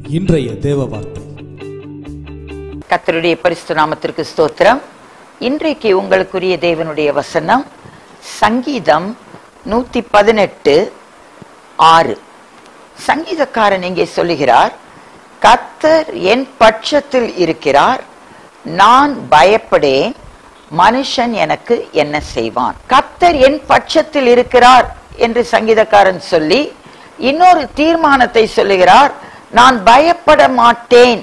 இன்றைய தேவ வார்த்தை கர்த்தருடைய பரிசுத்த நாமத்திற்கு ஸ்தோத்திரம் இன்றைக்கு உங்களுக்குரிய தேவனுடைய வசனம் சங்கீதம் நூத்தி பதினெட்டு ஆறு சங்கீதக்காரன் இங்கே சொல்லுகிறார் கர்த்தர் என் பட்சத்தில் இருக்கிறார் நான் பயப்படேன் மனுஷன் எனக்கு என்ன செய்வான் கர்த்தர் என் பட்சத்தில் இருக்கிறார் என்று சங்கீதக்காரன் சொல்லி இன்னொரு தீர்மானத்தை சொல்லுகிறார் நான் பயப்பட மாட்டேன்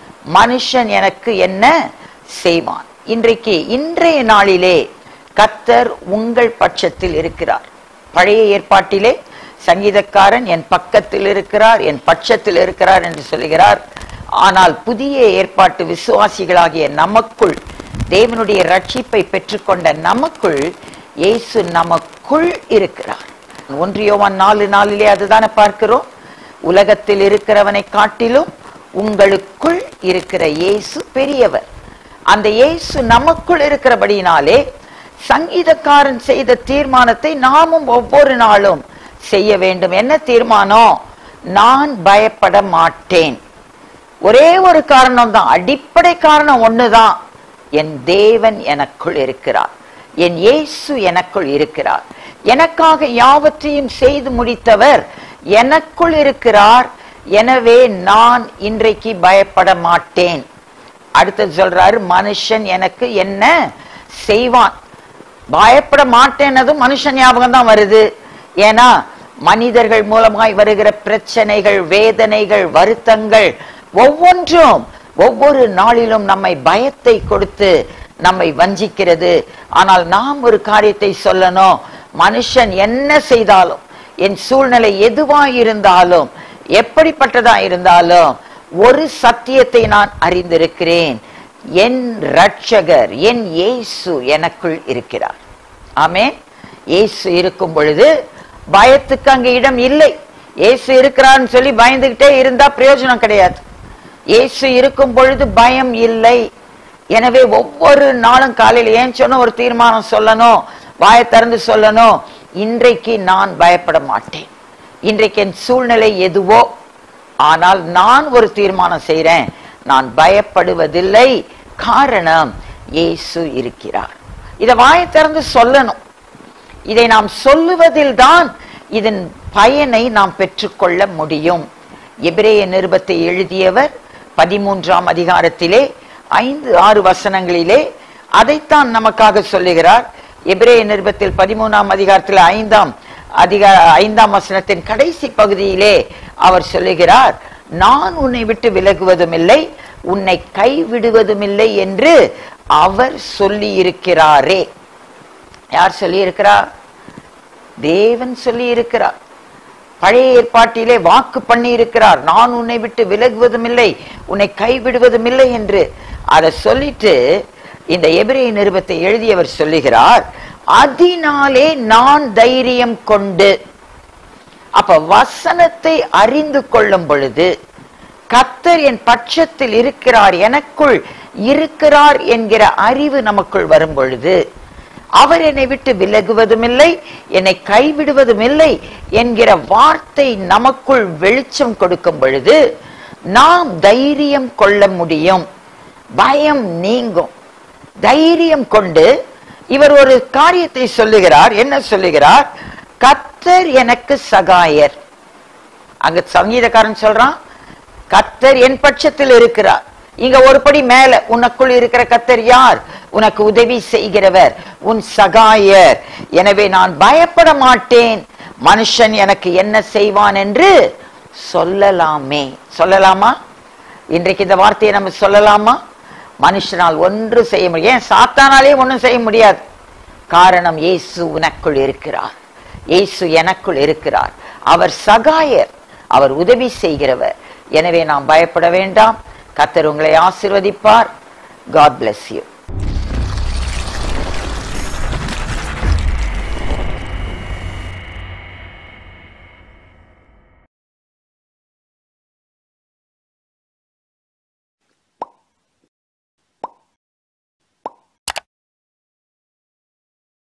மனுஷன் எனக்கு என்ன செய்வான் இன்றைக்கு இன்றைய நாளிலே கத்தர் உங்கள் பட்சத்தில் இருக்கிறார் பழைய ஏற்பாட்டிலே சங்கீதக்காரன் என் பக்கத்தில் இருக்கிறார் என் பட்சத்தில் இருக்கிறார் என்று சொல்லுகிறார் ஆனால் புதிய ஏற்பாட்டு விசுவாசிகளாகிய நமக்குள் தேவனுடைய ரட்சிப்பை பெற்றுக்கொண்ட நமக்குள் இயேசு நமக்குள் இருக்கிறார் ஒன்றியோவான் நாலு நாளிலே அதுதானே பார்க்கிறோம் உலகத்தில் இருக்கிறவனை காட்டிலும் உங்களுக்குள் இருக்கிற இயேசு பெரியவர் அந்த இயேசு நமக்குள் இருக்கிறபடியினாலே சங்கீதக்காரன் செய்த தீர்மானத்தை நாமும் ஒவ்வொரு நாளும் செய்ய வேண்டும் என்ன தீர்மானம் நான் பயப்பட மாட்டேன் ஒரே ஒரு காரணம் தான் அடிப்படை காரணம் ஒண்ணுதான் என் தேவன் எனக்குள் இருக்கிறார் என் இயேசு எனக்குள் இருக்கிறார் எனக்காக யாவற்றையும் செய்து முடித்தவர் எனக்குள் இருக்கிறார் எனவே நான் இன்றைக்கு பயப்பட மாட்டேன் அடுத்தது சொல்றாரு மனுஷன் எனக்கு என்ன செய்வான் பயப்பட மாட்டேன்னதும் மனுஷன் ஞாபகம் தான் வருது ஏன்னா மனிதர்கள் மூலமாய் வருகிற பிரச்சனைகள் வேதனைகள் வருத்தங்கள் ஒவ்வொன்றும் ஒவ்வொரு நாளிலும் நம்மை பயத்தை கொடுத்து நம்மை வஞ்சிக்கிறது ஆனால் நாம் ஒரு காரியத்தை சொல்லணும் மனுஷன் என்ன செய்தாலும் என் சூழ்நிலை எதுவாய் இருந்தாலும் எப்படிப்பட்டதா இருந்தாலும் ஒரு சத்தியத்தை நான் அறிந்திருக்கிறேன் என் ரட்சகர் என் இயேசு எனக்குள் இருக்கிறார் ஆமென் இயேசு இருக்கும் பொழுது பயத்துக்கு அங்க இடம் இல்லை இயேசு இருக்கிறான்னு சொல்லி பயந்துகிட்டே இருந்தா பிரயோஜனம் கிடையாது இயேசு இருக்கும் பொழுது பயம் இல்லை எனவே ஒவ்வொரு நாளும் காலையில் ஏன் சொன்ன ஒரு தீர்மானம் சொல்லணும் வாயை திறந்து சொல்லணும் இன்றைக்கு நான் பயப்பட மாட்டேன் இன்றைக்கு என் சூழ்நிலை எதுவோ ஆனால் நான் ஒரு தீர்மானம் செய்றேன் நான் பயப்படுவதில்லை காரணம் இயேசு இருக்கிறார் இதை வாயை திறந்து சொல்லணும் இதை நாம் சொல்லுவதில் தான் இதன் பயனை நாம் பெற்றுக்கொள்ள முடியும் எபிரேய நிருபத்தை எழுதியவர் பதிமூன்றாம் அதிகாரத்திலே ஐந்து ஆறு வசனங்களிலே அதைத்தான் நமக்காக சொல்லுகிறார் எபிரேய நிருபத்தில் பதிமூணாம் அதிகாரத்தில் ஐந்தாம் அதிகார ஐந்தாம் வசனத்தின் கடைசி பகுதியிலே அவர் சொல்லுகிறார் நான் உன்னை விட்டு விலகுவதும் இல்லை உன்னை கைவிடுவதும் இல்லை என்று அவர் சொல்லி இருக்கிறாரே யார் சொல்லி இருக்கிறார் தேவன் சொல்லி இருக்கிறார் பழைய ஏற்பாட்டிலே வாக்கு பண்ணி இருக்கிறார் நான் உன்னை விட்டு விலகுவதும் இல்லை உன்னை கைவிடுவதும் இல்லை என்று அதை சொல்லிட்டு இந்த எபிரேய நிருபத்தை எழுதியவர் சொல்லுகிறார் அதனாலே நான் தைரியம் கொண்டு அப்ப வசனத்தை அறிந்து கொள்ளும் பொழுது கத்தர் என் பட்சத்தில் இருக்கிறார் எனக்குள் இருக்கிறார் என்கிற அறிவு நமக்குள் வரும் பொழுது அவர் என்னை விட்டு விலகுவதும் இல்லை என்னை கைவிடுவதும் இல்லை என்கிற வார்த்தை நமக்குள் வெளிச்சம் கொடுக்கும் பொழுது நாம் தைரியம் கொள்ள முடியும் பயம் நீங்கும் தைரியம் கொண்டு இவர் ஒரு காரியத்தை சொல்லுகிறார் என்ன சொல்லுகிறார் கத்தர் எனக்கு சகாயர் அங்க சங்கீதக்காரன் சொல்றான் கத்தர் என் பட்சத்தில் இருக்கிறார் இங்க ஒரு படி மேல உனக்குள் இருக்கிற கத்தர் யார் உனக்கு உதவி செய்கிறவர் உன் சகாயர் எனவே நான் பயப்பட மாட்டேன் மனுஷன் எனக்கு என்ன செய்வான் என்று சொல்லலாமே சொல்லலாமா இன்றைக்கு இந்த வார்த்தையை நம்ம சொல்லலாமா மனுஷனால் ஒன்று செய்ய முடியும் ஏன் சாத்தானாலே ஒன்றும் செய்ய முடியாது காரணம் இயேசு உனக்குள் இருக்கிறார் இயேசு எனக்குள் இருக்கிறார் அவர் சகாயர் அவர் உதவி செய்கிறவர் எனவே நாம் பயப்பட வேண்டாம் கத்தர் உங்களை ஆசிர்வதிப்பார் காட் bless you